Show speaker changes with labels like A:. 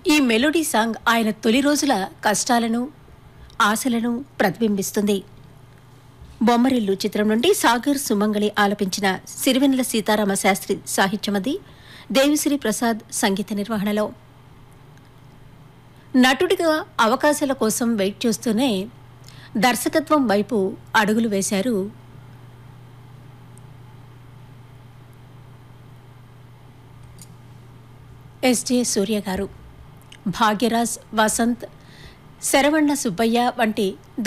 A: ఈ melody song ఆయన తొలి రోజుల కష్టాలను ఆశలను ప్రతిబింబిస్తుంది బొమ్మరిల్లు చిత్రం నుండి సాగర్ సుమంగళి ఆలపించిన సిరివెన్నెల సీతారామ శాస్త్రి సాహిత్యమది దేవిశ్రీ ప్రసాద్ సంగీత నిర్వహణలో నటుడిగా అవకాశాల కోసం వెయిట్ చేస్తూనే దర్శకత్వం వైపు అడుగులు వేశారు ఎస్జే సూర్య గారు భాగ్యరాజ్ వసంత్ శరవణ సుబ్బయ్య వంటి